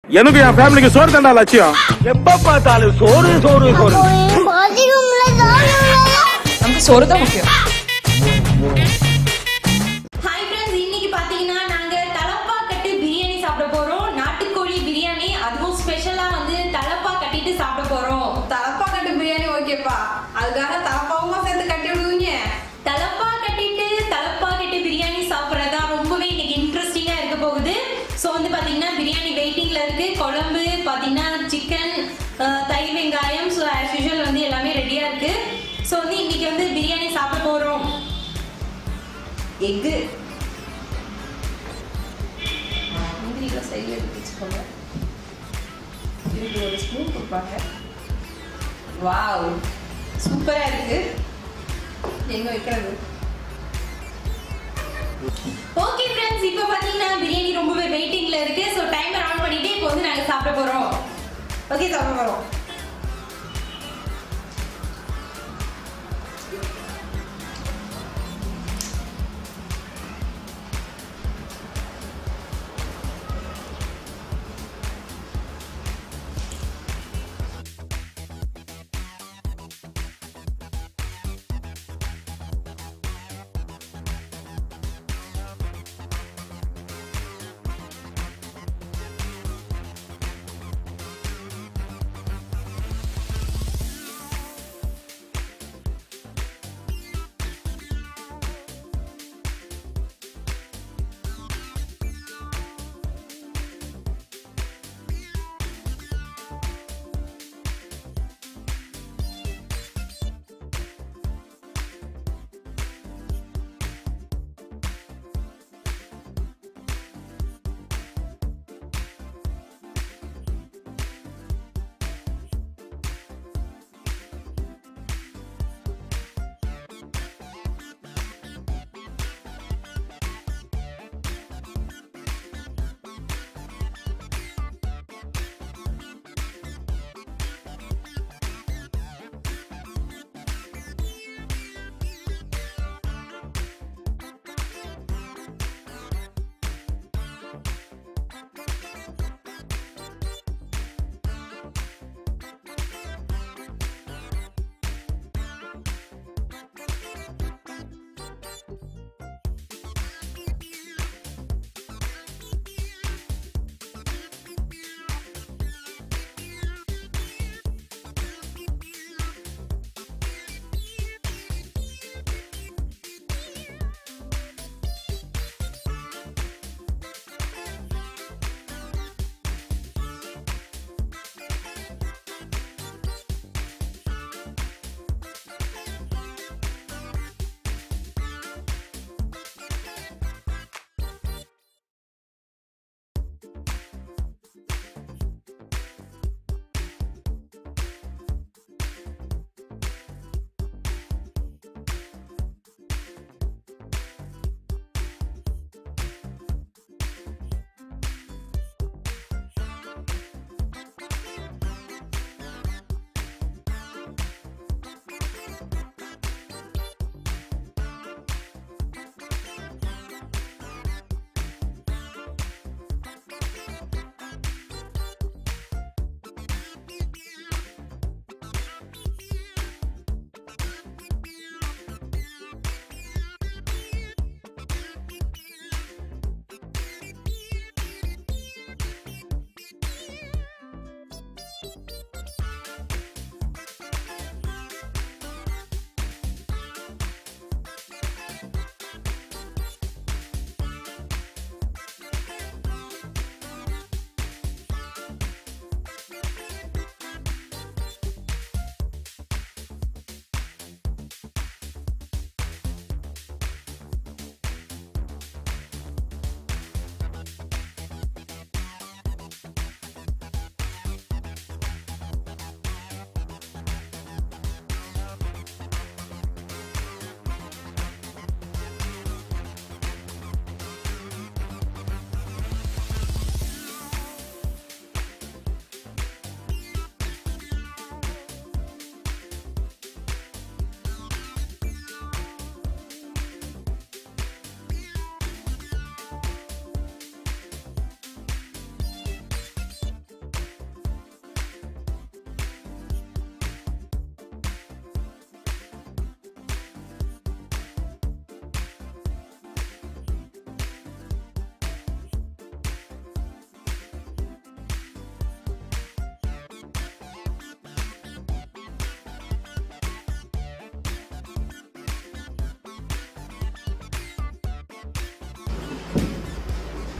எனக்கு என் ஃபேமிலிக்கு சோறு தண்டா லட்சியம் எப்ப பார்த்தாலும் சோறு சோறு சோறு நமக்கு சோறு தான் முக்கியம் ஹாய் ஃப்ரெண்ட்ஸ் இன்னைக்கு பாத்தீங்கன்னா நாங்க தலப்பா கட்டு பிரியாணி சாப்பிட போறோம் நாட்டுக்கோழி பிரியாணி அதுவும் ஸ்பெஷலா வந்து தலப்பா கட்டிட்டு சாப்பிட போறோம் தலப்பா கட்டு பிரியாணி ஓகேப்பா அதுக்காக தலப்பாவுமா சேர்த்து கட்டி விடுவீங்க தலப்பா கட்டிட்டு தலப்பா கட்டு பிரியாணி சாப்பிட்றதா ரொம்பவே இன்னைக்கு இன்ட்ரெஸ்டிங்கா இருக்க போகுது ஸோ வந்து பாத்தீங்கன்னா பிரியாணி வெயிட்டிங்ல இருக்கு குழம்பு பாத்தீங்கன்னா சிக்கன் தயிர் வெங்காயம் ஸோ ஆஸ் யூஷுவல் வந்து எல்லாமே ரெடியா இருக்கு ஸோ வந்து இன்னைக்கு வந்து பிரியாணி சாப்பிட போறோம் எக்கு முந்திரிலாம் சைடில் எடுத்து வச்சுக்கோங்க இதுக்கு ஒரு ஸ்பூன் கொடுப்பாங்க வாவ் சூப்பராக இருக்கு எங்க வைக்கிறது ஓகே ஃப்ரெண்ட்ஸ் இப்போ பாத்தீங்கன்னா பிரியாணி ரொம்பவே வெயிட்டிங்ல இருக்கு ஸோ டைமர் ஆன் பண்ணிட்டு இப்போ வந்து நாங்க சாப்பிட போறோம் ஓகே சாப்பிட வரோம்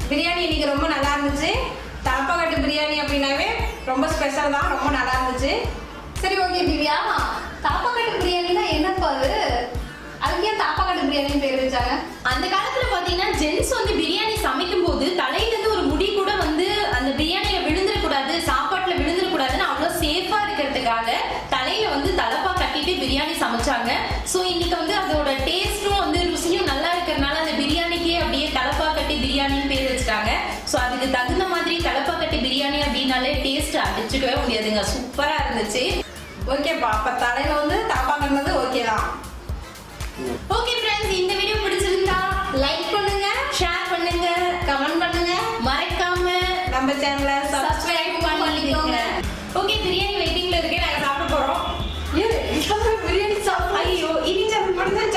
பிரியாணி இன்னைக்கு ரொம்ப நல்லா இருந்துச்சு தலப்பாக்கட்டு பிரியாணி அப்படின்னாவே ரொம்ப ஸ்பெஷல் தான் ரொம்ப நல்லா இருந்துச்சு சரி ஓகே திவ்யா தலப்பாக்கட்டு பிரியாணினா என்னப்பா அது அதுக்கு ஏன் தலப்பாக்கட்டு பிரியாணி பேர் வச்சாங்க அந்த காலத்துல பாத்தீங்கன்னா ஜென்ஸ் வந்து பிரியாணி சமைக்கும் போது தலையில இருந்து ஒரு முடி கூட வந்து அந்த பிரியாணியில விழுந்துடக்கூடாது சாப்பாட்டுல விழுந்துடக்கூடாதுன்னு அவ்வளவு சேஃபா இருக்கிறதுக்காக தலையில வந்து தலப்பா கட்டிட்டு பிரியாணி சமைச்சாங்க சோ இன்னைக்கு வந்து அதோட டேஸ்டும் வந்து ருசியும் நல்லா இருக்கிறதுனால அந்த பிரியாணிக்கே அப்படியே தலப்பா கட்டி பிரியாணின்னு பேர் வச்சுட்டாங்க சோ அதுக்கு தகுந்த மாதிரி தலப்பா கட்டி பிரியாணி அப்படின்னாலே டேஸ்ட் அடிச்சுக்கவே முடியாதுங்க சூப்பரா இருந்துச்சு ஓகேப்பா அப்ப தலையில வந்து தலப்பாக்கட்டுனது ஓகே தான் ஓகே ஃப்ரெண்ட்ஸ் இந்த வீடியோ பிடிச்சிருந்தா லைக் பண்ணுங்க ஷேர் பண்ணுங்க கமெண்ட் பண்ணுங்க மறக்காம நம்ம சேனலை சப்ஸ்கிரைப் பண்ணிக்கோங்க ஓகே பிரியாணி வெயிட்டிங்ல இருக்கு நாங்க சாப்பிட போறோம் ஏய், இப்பதான் பிரியாணி சாப்பிடுறோம் ஐயோ இனி சாப்பிட